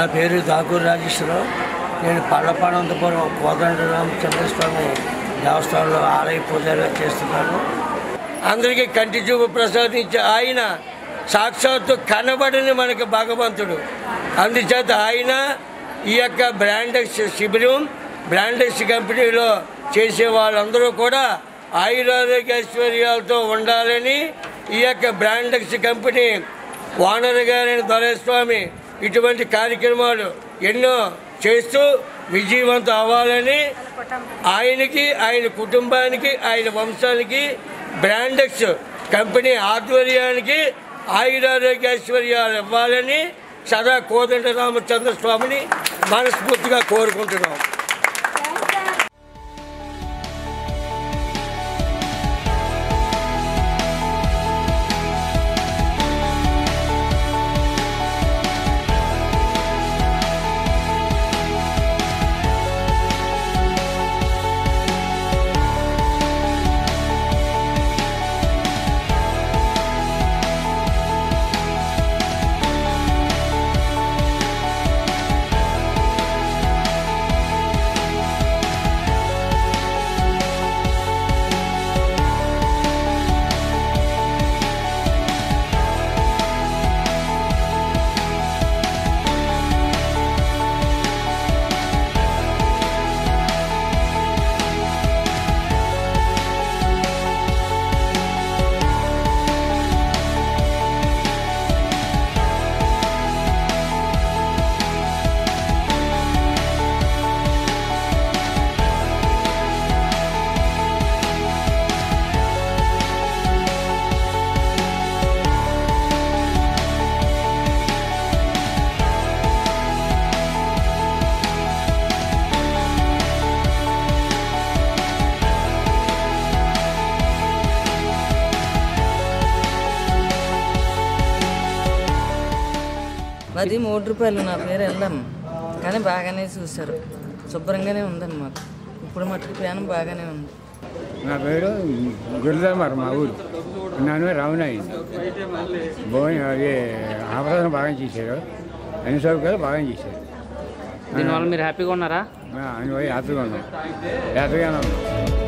పేరు దాకూరు రాజేశ్వరరావు నేను పల్లపానంతపురం కోదండరామ చంద్రస్వామి దేవస్థానంలో ఆలయ పూజారిగా చేస్తున్నాను అందరికీ కంటి చూపు ప్రసాదించే ఆయన సాక్షాత్తు కనబడని మనకి భగవంతుడు అందుచేత ఆయన ఈ యొక్క బ్రాండెక్స్ శిబిరం బ్రాండెక్స్ కంపెనీలో చేసే వాళ్ళందరూ కూడా ఆయురారోగ్య ఐశ్వర్యాలతో ఉండాలని ఈ యొక్క బ్రాండెక్స్ కంపెనీ ఓనర్ గారైన దొరస్వామి ఇటువంటి కార్యక్రమాలు ఎన్నో చేస్తూ విజయవంతం అవ్వాలని ఆయనకి ఆయన కుటుంబానికి ఆయన వంశానికి బ్రాండెక్స్ కంపెనీ ఆధ్వర్యానికి ఆయురారోగ్య ఐశ్వర్యాలు ఇవ్వాలని సదా కోదండ రామచంద్ర స్వామిని మనస్ఫూర్తిగా కోరుకుంటున్నాం మరి మూడు రూపాయలు నా పేరు వెళ్ళాము కానీ బాగానే చూశారు శుభ్రంగానే ఉందండి మాకు ఇప్పుడు మట్టుకు ప్రయాణం బాగానే ఉంది నా పేరు గురుదామర్ మా ఊరు నన్ను రావునయ్యింది భోజనం అది ఆపరేషన్ బాగా చేశారు అన్ని సౌకర్యాలు బాగా చేశారు దీనివల్ల మీరు హ్యాపీగా ఉన్నారా అని పోయి హ్యాపీగా ఉన్నాం హ్యాపీగానే ఉన్నాం